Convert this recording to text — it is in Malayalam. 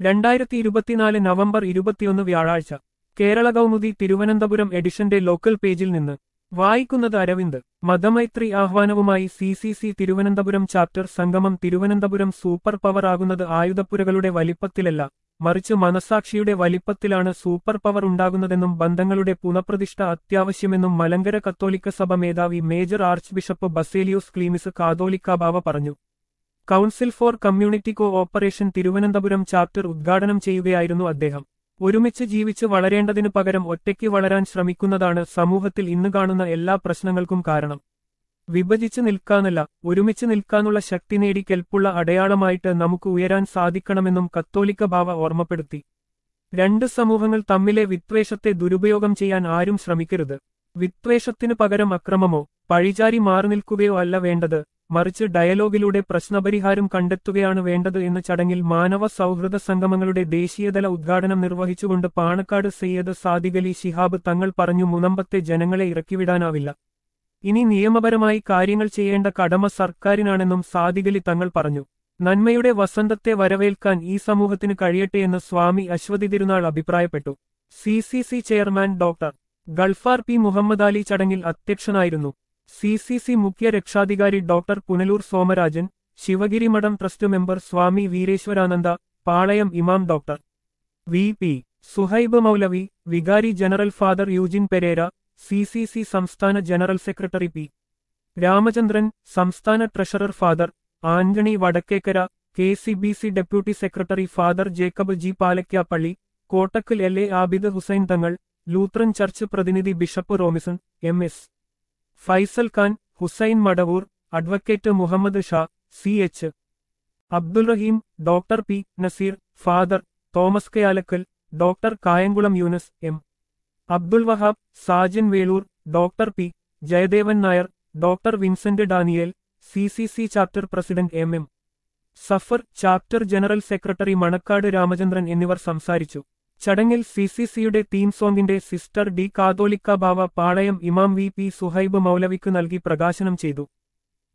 രണ്ടായിരത്തി ഇരുപത്തിനാല് നവംബർ ഇരുപത്തിയൊന്ന് വ്യാഴാഴ്ച കേരള കൗമുദി തിരുവനന്തപുരം എഡിഷന്റെ ലോക്കൽ പേജിൽ നിന്ന് വായിക്കുന്നത് അരവിന്ദ് മതമൈത്രി ആഹ്വാനവുമായി C C C Thiruvananthapuram chapter സംഗമം തിരുവനന്തപുരം സൂപ്പർ പവർ ആകുന്നത് ആയുധപ്പുരകളുടെ വലിപ്പത്തിലല്ല മറിച്ച് മനസാക്ഷിയുടെ വലിപ്പത്തിലാണ് സൂപ്പർ പവർ ഉണ്ടാകുന്നതെന്നും ബന്ധങ്ങളുടെ പുനഃപ്രതിഷ്ഠ അത്യാവശ്യമെന്നും മലങ്കര കത്തോലിക്ക സഭ മേധാവി major archbishop Baselios Cleemis കാതോലിക്കാബാവ പറഞ്ഞു council for community cooperation Thiruvananthapuram chapter ഉദ്ഘാടനം ചെയ്യുകയായിരുന്നു അദ്ദേഹം ഒരുമിച്ച് ജീവിച്ച് വളരേണ്ടതിനു പകരം ഒറ്റയ്ക്ക് വളരാൻ ശ്രമിക്കുന്നതാണ് സമൂഹത്തിൽ ഇന്ന് കാണുന്ന എല്ലാ പ്രശ്നങ്ങൾക്കും കാരണം വിഭജിച്ച് നിൽക്കാനല്ല ഒരുമിച്ച് നിൽക്കാനുള്ള ശക്തി നേടി കെൽപ്പുള്ള അടയാളമായിട്ട് നമുക്ക് ഉയരാൻ സാധിക്കണമെന്നും കത്തോലിക്ക ഭാവ ഓർമ്മപ്പെടുത്തി രണ്ട് സമൂഹങ്ങൾ തമ്മിലെ വിദ്വേഷത്തെ ദുരുപയോഗം ചെയ്യാൻ ആരും ശ്രമിക്കരുത് വിദ്വേഷത്തിനു പകരം അക്രമമോ പഴിചാരി മാറി നിൽക്കുകയോ അല്ല വേണ്ടത് മറിച്ച് ഡയലോഗിലൂടെ പ്രശ്നപരിഹാരം കണ്ടെത്തുകയാണ് വേണ്ടത് എന്ന് ചടങ്ങിൽ മാനവ സൗഹൃദ സംഗമങ്ങളുടെ ദേശീയതല ഉദ്ഘാടനം നിർവഹിച്ചുകൊണ്ട് പാണക്കാട് സയ്യദ് സാദിഖലി ശിഹാബ് തങ്ങൾ പറഞ്ഞു മുനമ്പത്തെ ജനങ്ങളെ ഇറക്കിവിടാനാവില്ല ഇനി നിയമപരമായി കാര്യങ്ങൾ ചെയ്യേണ്ട കടമ സർക്കാരിനാണെന്നും സാദിഖലി തങ്ങൾ പറഞ്ഞു നന്മയുടെ വസന്തത്തെ വരവേൽക്കാൻ ഈ സമൂഹത്തിന് കഴിയട്ടെയെന്ന് സ്വാമി അശ്വതി തിരുനാൾ അഭിപ്രായപ്പെട്ടു C C C chairman doctor Gulfar P Muhammad Ali ചടങ്ങിൽ അധ്യക്ഷനായിരുന്നു സി സി സി മുഖ്യ രക്ഷാധികാരി doctor Punalur Somarajan Sivagiri Mutt trust member Swami Veereswarananda Palayam ഇമാം ഡോക്ടർ വി പി സുഹൈബ് മൗലവി വികാരി general father Eugene Pereira C C C സംസ്ഥാന ജനറൽ സെക്രട്ടറി പി രാമചന്ദ്രൻ സംസ്ഥാന treasurer father Antony Vadakkekara K C B C deputy secretary father Jacob G Palakkappilly Kottakkal L A Abid Hussain Thangal Lutheran church പ്രതിനിധി bishop Romison M S Faisal Khan Hussain Madavoor advocate Muhammad Shah C H Abdul Rahim doctor P Naseer father Thomas Kayalakkal doctor Kayamkulam Yunus M Abdul Wahab Sajan Velur doctor P Jayadevan Nair doctor Vincent Daniel C C C chapter president M M Safar chapter general secretary Manakkad Ramachandran എന്നിവർ സംസാരിച്ചു ചടങ്ങിൽ സി സി സിയുടെ തീം സോങ്ങിന്റെ സിസ്റ്റർ ഡി കാതോലിക്ക ബാവ പാളയം ഇമാം വി പി സുഹൈബ് മൗലവിക്ക് നൽകി പ്രകാശനം ചെയ്തു